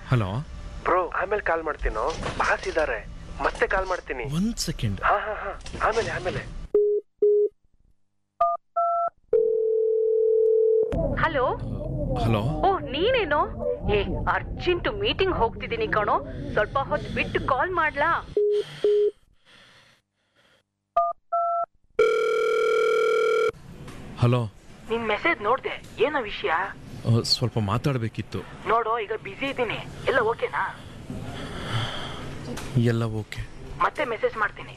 Hello bro ಆಮೇಲೆ ಕಾಲ್ ಮಾಡ್ತೀನೋ boss ಇದಾರೆ ಮತ್ತೆ ಕಾಲ್ ಮಾಡ್ತೀನಿ ಒಂದ್ ಸೆಕೆಂಡ್ ಹಾ ಹಾ ಹಾ ಆಮೇಲೆ ಆಮೇಲೆ ಹಲೋ ಹಲೋ ಓ ನೀನೇನೋ ಏ ಅರ್ಜೆಂಟ್ ಮೀಟಿಂಗ್ ಹೋಗ್ತಿದ್ದೀನಿ ಕಣೋ ಸ್ವಲ್ಪ ಹೊತ್ತು ಬಿಟ್ಟು ಕಾಲ್ ಮಾಡ್ಲಾ ಹಲೋ ನಿನ್ ಮೆಸೇಜ್ ನೋಡ್ದೆ ಏನೋ ವಿಷಯ ಆ, ಸ್ವಲ್ಪ ಮಾತಾಡಬೇಕಿತ್ತು ನೋಡು ಈಗ ಬಿಸಿ ಇದ್ದೀನಿ ಎಲ್ಲ ಓಕೆನಾ ಎಲ್ಲ ಓಕೆ ಮತ್ತೆ ಮೆಸೇಜ್ ಮಾಡ್ತೀನಿ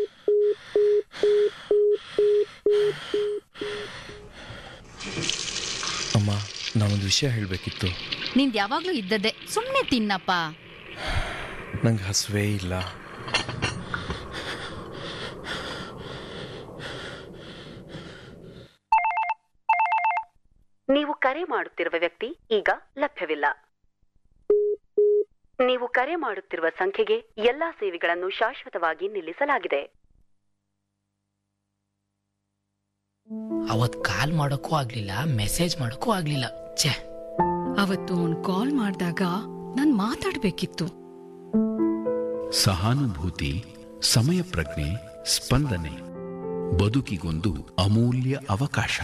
ಅಮ್ಮ ನಾನೊಂದು ವಿಷಯ ಹೇಳಬೇಕಿತ್ತು ನಿಂದ್ ಯಾವಾಗ್ಲೂ ಇದ್ದದ್ದೇ ಸುಮ್ನೆ ತಿನ್ನಪ್ಪ ನಂಗೆ ಹಸುವೇ ಇಲ್ಲ ನೀವು ಕರೆ ಮಾಡುತ್ತಿರುವ ವ್ಯಕ್ತಿ ಈಗ ಲಭ್ಯವಿಲ್ಲ ನೀವು ಕರೆ ಮಾಡುತ್ತಿರುವ ಸಂಖ್ಯೆಗೆ ಎಲ್ಲಾ ಸೇವೆಗಳನ್ನು ಶಾಶ್ವತವಾಗಿ ನಿಲ್ಲಿಸಲಾಗಿದೆ ಅವತ್ ಕಾಲ್ ಮಾಡೋಕ್ಕೂ ಆಗ್ಲಿಲ್ಲ ಮೆಸೇಜ್ ಮಾಡೋಕ್ಕೂ ಆಗ್ಲಿಲ್ಲ ಛೇ ಅವತ್ತು ಅವ್ನ್ ಕಾಲ್ ಮಾಡಿದಾಗ ನಾನ್ ಮಾತಾಡ್ಬೇಕಿತ್ತು ಸಹಾನುಭೂತಿ ಸಮಯ ಪ್ರಜ್ಞೆ ಸ್ಪಂದನೆ ಬದುಕಿಗೊಂದು ಅಮೂಲ್ಯ ಅವಕಾಶ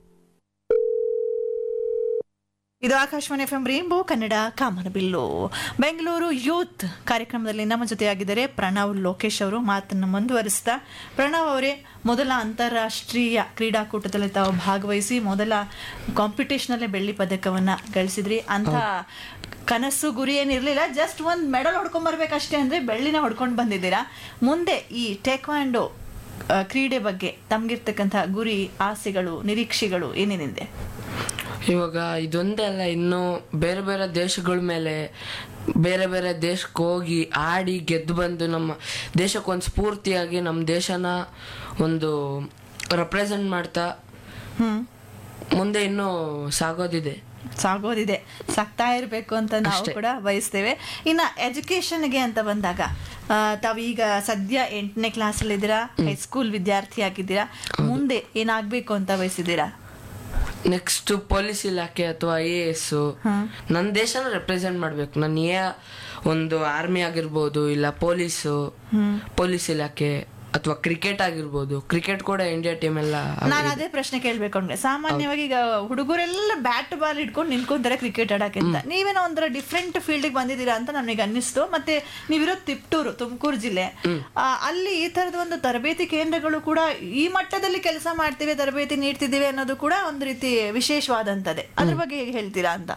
ಇದು Akashvani F M rainbow Kannada ಕಾಮನಬಿಲ್ಲು ಬೆಂಗಳೂರು ಯೂತ್ ಕಾರ್ಯಕ್ರಮದಲ್ಲಿ ನಮ್ಮ ಜೊತೆಯಾಗಿದ್ದಾರೆ ಪ್ರಣವ್ ಲೋಕೇಶ್ ಅವರು ಮಾತನ್ನು ಮುಂದುವರಿಸ್ತಾ ಪ್ರಣವ್ ಅವರೇ ಮೊದಲ ಅಂತಾರಾಷ್ಟ್ರೀಯ ಕ್ರೀಡಾಕೂಟದಲ್ಲಿ ತಾವು ಭಾಗವಹಿಸಿ ಮೊದಲ ಕಾಂಪಿಟೇಷನಲ್ಲೇ ಬೆಳ್ಳಿ ಪದಕವನ್ನ ಗಳಿಸಿದ್ರಿ ಅಂತ ಕನಸು ಗುರಿ ಏನಿರಲಿಲ್ಲ ಜಸ್ಟ್ ಒಂದು ಮೆಡಲ್ ಹೊಡ್ಕೊಂಡ್ ಬರ್ಬೇಕಷ್ಟೇ ಅಂದ್ರೆ ಬೆಳ್ಳಿನ ಹೊಡ್ಕೊಂಡು ಬಂದಿದ್ದೀರಾ ಮುಂದೆ ಈ ಟೇಕ್ವಾಂಡೋ ಆ, ಕ್ರೀಡೆ ಬಗ್ಗೆ ತಮ್ಗಿರ್ತಕ್ಕಂಥ ಗುರಿ ಆಸೆಗಳು ನಿರೀಕ್ಷೆಗಳು ಏನೇನಿದೆ ಇವಾಗ ಇದೊಂದೇ ಅಲ್ಲ ಇನ್ನು ಬೇರೆ ಬೇರೆ ದೇಶಗಳ ಮೇಲೆ ಬೇರೆ ಬೇರೆ ದೇಶಕ್ಕೆ ಹೋಗಿ ಆಡಿ ಗೆದ್ದು ಬಂದು ನಮ್ಮ ದೇಶಕ್ಕೊಂದು ಸ್ಫೂರ್ತಿಯಾಗಿ ನಮ್ಮ ದೇಶನ ಒಂದು ರೆಪ್ರೆಸೆಂಟ್ ಮಾಡ್ತಾ ಹ್ಮ್ ಮುಂದೆ ಇನ್ನೂ ಸಾಗೋದಿದೆ ಸಾಗೋದಿದೆ ಸಾಕ್ತಾ ಇರಬೇಕು ಅಂತ ನಾವು ಅಷ್ಟೇ. ಕೂಡ ಬಯಸ್ತೇವೆ ಇನ್ನ ಎಜುಕೇಶನ್ಗೆ ಅಂತ ಬಂದಾಗ ಆ, ತಾವು ಈಗ ಸದ್ಯ ಎಂಟನೇ ಕ್ಲಾಸ್ ಅಲ್ಲಿ ಇದ್ದೀರಾ ಹೈಸ್ಕೂಲ್ ವಿದ್ಯಾರ್ಥಿ ಆಗಿದ್ದೀರಾ ಮುಂದೆ ಏನಾಗ್ಬೇಕು ಅಂತ ಬಯಸಿದ್ದೀರಾ ನೆಕ್ಸ್ಟ್ ಪೊಲೀಸ್ ಇಲಾಖೆ ಅಥವಾ ಐ ಎ ಎಸ್ ನನ್ನ ದೇಶನ ರೆಪ್ರೆಸೆಂಟ್ ಮಾಡ್ಬೇಕು ನಾನು ಏ ಒಂದು ಆರ್ಮಿ ಆಗಿರ್ಬೋದು ಇಲ್ಲ ಪೊಲೀಸು ಪೊಲೀಸ್ ಇಲಾಖೆ ಅಥವಾ ಕ್ರಿಕೆಟ್ ಆಗಿರ್ಬೋದು ಕ್ರಿಕೆಟ್ ಕೂಡ ಇಂಡಿಯಾ ಟೀಮ್ ಎಲ್ಲ ನಾನು ಅದೇ ಪ್ರಶ್ನೆ ಕೇಳ್ಬೇಕು ಅಂದ್ರೆ ಸಾಮಾನ್ಯವಾಗಿ ಈಗ ಹುಡುಗರೆಲ್ಲ ಬ್ಯಾಟ್ ಬಾಲ್ ಇಟ್ಕೊಂಡು ನಿಂತ್ಕೊಂತಾರೆ ಕ್ರಿಕೆಟ್ ಆಡಕ್ಕೆ ಅಂತ ನೀವೇನೋ ಒಂಥರ ಡಿಫ್ರೆಂಟ್ ಫೀಲ್ಡ್ ಬಂದಿದ್ದೀರಾ ಅಂತ ನನಗೆ ಅನ್ನಿಸ್ತು ಮತ್ತೆ ನೀವಿರೋದು ತಿಪ್ಟೂರು ತುಮಕೂರು ಜಿಲ್ಲೆ ಆ, ಅಲ್ಲಿ ಈ ತರದ ಒಂದು ತರಬೇತಿ ಕೇಂದ್ರಗಳು ಕೂಡ ಈ ಮಟ್ಟದಲ್ಲಿ ಕೆಲಸ ಮಾಡ್ತೀವಿ ತರಬೇತಿ ನೀಡ್ತಿದ್ದೀವಿ ಅನ್ನೋದು ಕೂಡ ಒಂದು ರೀತಿ ವಿಶೇಷವಾದಂತದೆ ಅದ್ರ ಬಗ್ಗೆ ಹೇಗೆ ಹೇಳ್ತೀರಾ ಅಂತ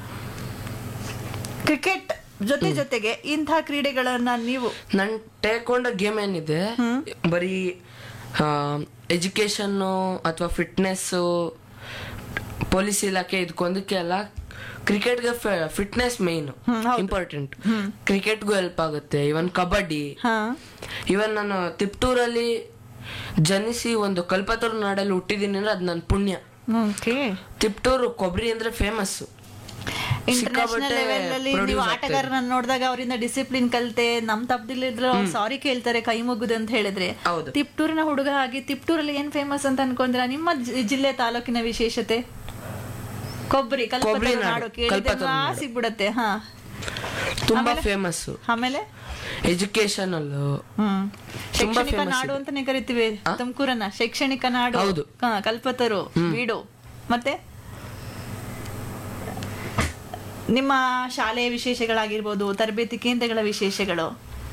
ಕ್ರಿಕೆಟ್ ಜೊತೆ ಜೊತೆಗೆ ಇಂಥ ಕ್ರೀಡೆಗಳನ್ನ ನೀವು ನನ್ ಟೇಕೊಂಡ ಗೇಮ್ ಏನಿದೆ ಬರೀ ಎಜುಕೇಶನ್ನು ಅಥವಾ ಫಿಟ್ನೆಸ್ಸು ಪೊಲೀಸ್ ಇಲಾಖೆ ಇದಕ್ಕೊಂದಕ್ಕೆ ಅಲ್ಲ ಕ್ರಿಕೆಟ್ಗೆ ಫಿಟ್ನೆಸ್ ಮೇನ್ ಇಂಪಾರ್ಟೆಂಟ್ ಕ್ರಿಕೆಟ್ಗೂ ಹೆಲ್ಪ್ ಆಗುತ್ತೆ ಇವನ್ ಕಬಡ್ಡಿ ಹಾ ಇವನ್ ನಾನು ತಿಪ್ಟೂರಲ್ಲಿ ಜನಿಸಿ ಒಂದು ಕಲ್ಪತರು ನಾಡಲ್ಲಿ ಹುಟ್ಟಿದೀನಿ ಅಂದ್ರೆ ಅದು ನನ್ನ ಪುಣ್ಯ ಓಕೆ ತಿಪ್ಟೂರು ಕೊಬ್ಬರಿ ಅಂದ್ರೆ ಫೇಮಸ್ ಇಂಟರ್ನ್ಯಾಷನಲ್ ಲೆವೆಲ್ ಅಲ್ಲಿ ನೀವು ಆಟಗಾರರನ್ನ ನೋಡಿದಾಗ ಅವರಿಂದ ಡಿಸಿಪ್ಲಿನ್ ಕಲಿತೆ ನಮ್ ತಪ್ಪದಿಲ್ಲಿದ್ರು ಸಾರಿ ಕೇಳ್ತಾರೆ ಕೈ ಮುಗುದು ಅಂತ ಹೇಳಿದ್ರೆ ಹೌದು. ತಿಪ್ಟೂರಿನ ಹುಡುಗ ಆಗಿ ತಿಪ್ಟೂರಲ್ಲಿ ಏನ್ ಫೇಮಸ್ ಅಂತ ಅನ್ಕೊಂಡ್ರ ನಿಮ್ಮ ಜಿ- ಜಿಲ್ಲೆ ತಾಲೂಕಿನ ವಿಶೇಷತೆ ಕೊಬ್ಬರಿ ಕೊಬ್ಬರಿ ಕಲ್ಪತರು ನಾಡು, ನಾಡು ಕೇಳಿದ್ರೆ ಕಲ್ಪತರು ನಾಡು. ಸಿಗ್ಬಿಡತ್ತೆ ಹಾ ತುಂಬಾ ಆಮೇಲೆ? ಫೇಮಸ್ ಆಮೇಲೆ ಎಜುಕೇಶನ್ ಅಲ್ಲೂ ಹ್ಮ್ ತುಂಬಾ ಶೈಕ್ಷಣಿಕ famous ನಾಡು ಇದೆ. ಅಂತಾನೆ ಕರಿತೀವಿ ತುಮಕೂರನ್ನ ಶೈಕ್ಷಣಿಕ ನಾಡು ಹೌದು. ಹಾ, ಕಲ್ಪತರು ಬೀಡು ಮತ್ತೆ ನಿಮ್ಮ ಶಾಲೆಯ ವಿಶೇಷಗಳಾಗಿರ್ಬೋದು ತರಬೇತಿ ಕೇಂದ್ರಗಳ ವಿಶೇಷಗಳು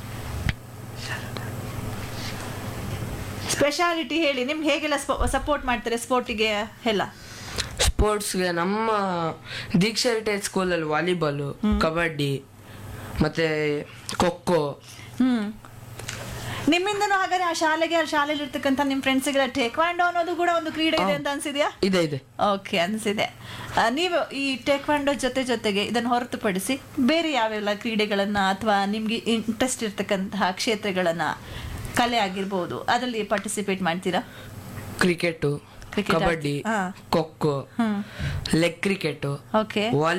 ಸ್ಪೆಷಾಲಿಟಿ ಹೇಳಿ ನಿಮ್ಗೆ ಹೇಗೆಲ್ಲ ಸಪೋರ್ಟ್ ಮಾಡ್ತಾರೆ ಸ್ಪೋರ್ಟಿಗೆ ಎಲ್ಲ ಸ್ಪೋರ್ಟ್ಸ್ಗೆ ನಮ್ಮ ದೀಕ್ಷಾ ಹೆರಿಟೇಜ್ ಸ್ಕೂಲಲ್ಲಿ ವಾಲಿಬಾಲು ಕಬಡ್ಡಿ ಮತ್ತೆ ಖೋಖೋ ಹ್ಮ್ ನಿಮ್ಮಿಂದನೂ ಹಾಗಾದ್ರೆ ಆ ಶಾಲೆಗೆ ಆ ಶಾಲೆಯಲ್ಲಿ ಇರ್ತಕ್ಕಂಥ ನಿಮ್ಮ ಫ್ರೆಂಡ್ಸ್ಗೆಲ್ಲ ಟೇಕ್ವಾಂಡೋ ಅನ್ನೋದು ಕೂಡ ಒಂದು ಕ್ರೀಡೆ ಇದೆ ಅಂತ ಅನ್ಸಿದ್ಯಾ ಇದೆ ಇದೆ ಓಕೆ ಅನಿಸಿದೆ ನೀವು ಈ ಟೇಕ್ವಾಂಡೋ ಜೊತೆ ಜೊತೆಗೆ ಇದನ್ನು ಹೊರತುಪಡಿಸಿ ಬೇರೆ ಯಾವೆಲ್ಲ ಕ್ರೀಡೆಗಳನ್ನ ಅಥವಾ ನಿಮ್ಗೆ ಇಂಟ್ರೆಸ್ಟ್ ಇರ್ತಕ್ಕಂತಹ ಕ್ಷೇತ್ರಗಳನ್ನ ಕಲೆ ಆಗಿರ್ಬೋದು ಅದರಲ್ಲಿ ಪಾರ್ಟಿಸಿಪೇಟ್ ಮಾಡ್ತೀರಾ ಕ್ರಿಕೆಟ್ Cricket ಕಬಡ್ಡಿ ಆಡ್ತಿ- ಹಾ. ಖೋಖೋ ಹ್ಮ್ ಲೆಗ್ ಕ್ರಿಕೆಟ್ ಓಕೆ ವಾಲಿ